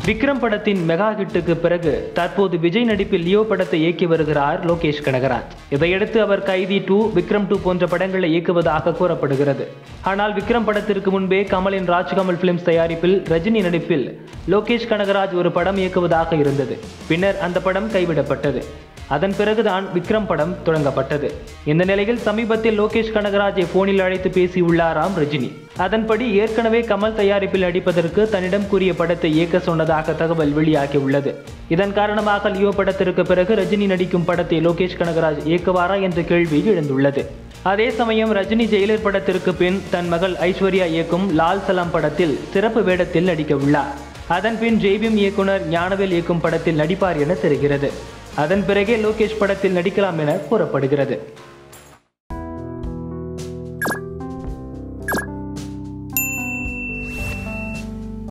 விக்ரம் படத்தின் மெகா ஹிட்டுக்கு பிறகு தற்போது விஜய் நடிப்பில் லியோ படத்தை இயக்கி வருகிறார் லோகேஷ் கனகராஜ் இதையடுத்து அவர் கைதி டூ விக்ரம் டூ போன்ற படங்களை இயக்குவதாக கூறப்படுகிறது ஆனால் விக்ரம் படத்திற்கு முன்பே கமலின் ராஜ்கமல் பிலிம்ஸ் தயாரிப்பில் ரஜினி நடிப்பில் லோகேஷ் கனகராஜ் ஒரு படம் இயக்குவதாக இருந்தது பின்னர் அந்த படம் கைவிடப்பட்டது அதன் பிறகுதான் விக்ரம் படம் தொடங்கப்பட்டது இந்த நிலையில் சமீபத்தில் லோகேஷ் கனகராஜை போனில் அழைத்து பேசியுள்ளாராம் ரஜினி அதன்படி ஏற்கனவே கமல் தயாரிப்பில் நடிப்பதற்கு தன்னிடம் கூறிய படத்தை இயக்க சொன்னதாக தகவல் வெளியாகியுள்ளது இதன் காரணமாக லியோ படத்திற்கு பிறகு ரஜினி நடிக்கும் படத்தை லோகேஷ் கனகராஜ் இயக்குவாரா என்ற கேள்வி எழுந்துள்ளது அதே சமயம் ரஜினி ஜெயிலர் படத்திற்கு பின் தன் மகள் ஐஸ்வர்யா இயக்கும் லால் சலாம் படத்தில் சிறப்பு வேடத்தில் நடிக்க உள்ளார் அதன் பின் ஜெய்பீம் இயக்குனர் ஞானவேல் இயக்கும் படத்தில் நடிப்பார் என தெரிகிறது அதன் பிறகே லோகேஷ் படத்தில் நடிக்கலாம் என கூறப்படுகிறது